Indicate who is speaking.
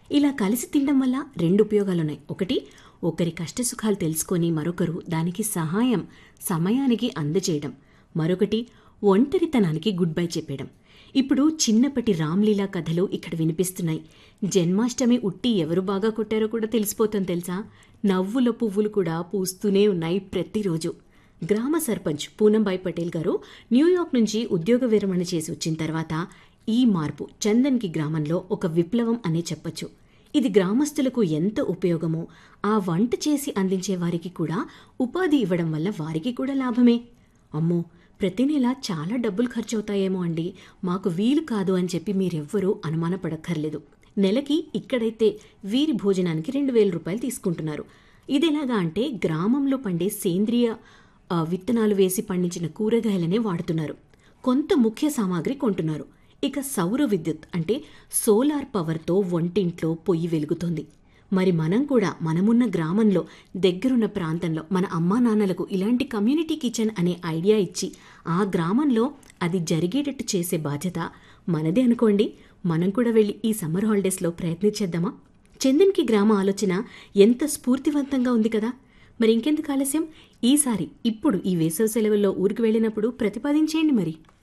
Speaker 1: ఇలా కలిసి తినడం వల్ల రెండు ఉపయోగాలున్నాయి ఒకటి ఒకరి కష్టసుఖాలు తెలుసుకొని మరొకరు దానికి సహాయం సమయానికి అందజేయడం మరొకటి ఒంటరితనానికి గుడ్ బై చెప్పేయడం ఇప్పుడు చిన్నప్పటి రామ్లీలా కథలు ఇక్కడ వినిపిస్తున్నాయి జన్మాష్టమి ఉట్టి ఎవరు బాగా కొట్టారో కూడా తెలిసిపోతుంది తెలుసా నవ్వుల పువ్వులు కూడా పూస్తూనే ఉన్నాయి ప్రతిరోజు గ్రామ సర్పంచ్ పూనంబాయి పటేల్ గారు న్యూయార్క్ నుంచి ఉద్యోగ విరమణ చేసి వచ్చిన తర్వాత ఈ మార్పు చందన్కి గ్రామంలో ఒక విప్లవం అనే చెప్పొచ్చు ఇది గ్రామస్తులకు ఎంత ఉపయోగమో ఆ వంట చేసి అందించే వారికి కూడా ఉపాధి ఇవ్వడం వల్ల వారికి కూడా లాభమే అమ్మో ప్రతి నెల చాలా డబ్బులు ఖర్చు అవుతాయేమో అండి మాకు వీలు కాదు అని చెప్పి మీరెవ్వరూ అనుమానపడక్కర్లేదు నెలకి ఇక్కడైతే వీరి భోజనానికి రెండు వేల రూపాయలు తీసుకుంటున్నారు ఇది ఎలాగా అంటే గ్రామంలో పండే సేంద్రియ ఆ, విత్తనాలు వేసి పండించిన కూరగాయలనే వాడుతున్నారు కొంత ముఖ్య సామాగ్రి కొంటున్నారు ఇక సౌర విద్యుత్ అంటే సోలార్ పవర్తో వంటింట్లో పొయ్యి వెలుగుతోంది మరి మనం కూడా మనమున్న గ్రామంలో దగ్గరున్న ప్రాంతంలో మన అమ్మా నాన్నలకు ఇలాంటి కమ్యూనిటీ కిచెన్ అనే ఐడియా ఇచ్చి ఆ గ్రామంలో అది జరిగేటట్టు చేసే బాధ్యత మనదే అనుకోండి మనం కూడా వెళ్ళి ఈ సమ్మర్ హాలిడేస్లో ప్రయత్నించేద్దామా చందన్కి గ్రామ ఆలోచన ఎంత స్ఫూర్తివంతంగా ఉంది కదా మరి ఇంకెందుకు ఆలస్యం ఈసారి ఇప్పుడు ఈ వేసవి సెలవుల్లో ఊరికి వెళ్ళినప్పుడు ప్రతిపాదించేయండి మరి